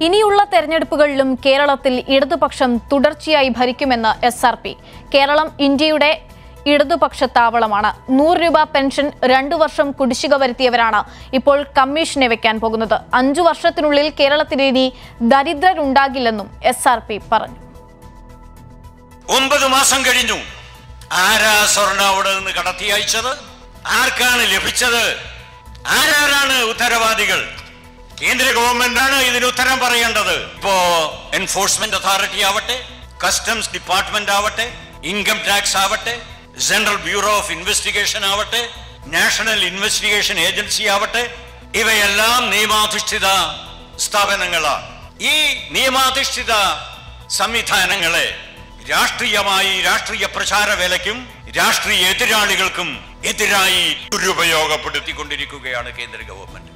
ഇനിയുള്ള തെരഞ്ഞെടുപ്പുകളിലും കേരളത്തിൽ ഇടതുപക്ഷം തുടർച്ചയായി ഭരിക്കുമെന്ന് എസ് ആർ പി കേരളം ഇന്ത്യയുടെ ഇടതുപക്ഷ താവളമാണ് നൂറ് രൂപ പെൻഷൻ രണ്ടു വർഷം കുടിശ്ശിക വരുത്തിയവരാണ് ഇപ്പോൾ കമ്മീഷനെ വെക്കാൻ പോകുന്നത് അഞ്ചു വർഷത്തിനുള്ളിൽ കേരളത്തിൽ ഇനി ദരിദ്രരുണ്ടാകില്ലെന്നും എസ് ആർ പി പറഞ്ഞു ഒമ്പത് മാസം കഴിഞ്ഞു ആരാ സ്വർണ്ണ അവിടെ നിന്ന് കടത്തി അയച്ചത് ആർക്കാണ് ലഭിച്ചത് ആരാരാണ് ഉത്തരവാദികൾ കേന്ദ്ര ഗവൺമെന്റാണ് ഇതിന് ഉത്തരം പറയേണ്ടത് ഇപ്പോ എൻഫോഴ്സ്മെന്റ് അതോറിറ്റി ആവട്ടെ കസ്റ്റംസ് ഡിപ്പാർട്ട്മെന്റ് ആവട്ടെ ഇൻകം ടാക്സ് ആവട്ടെ സെൻട്രൽ ബ്യൂറോ ഓഫ് ഇൻവെസ്റ്റിഗേഷൻ ആവട്ടെ നാഷണൽ ഇൻവെസ്റ്റിഗേഷൻ ഏജൻസി ആവട്ടെ ഇവയെല്ലാം നിയമാധിഷ്ഠിത സ്ഥാപനങ്ങളാണ് ഈ നിയമാധിഷ്ഠിത സംവിധാനങ്ങളെ രാഷ്ട്രീയമായി രാഷ്ട്രീയ പ്രചാരവേലയ്ക്കും രാഷ്ട്രീയ എതിരാളികൾക്കും എതിരായി ദുരുപയോഗപ്പെടുത്തിക്കൊണ്ടിരിക്കുകയാണ് കേന്ദ്ര ഗവൺമെന്റ്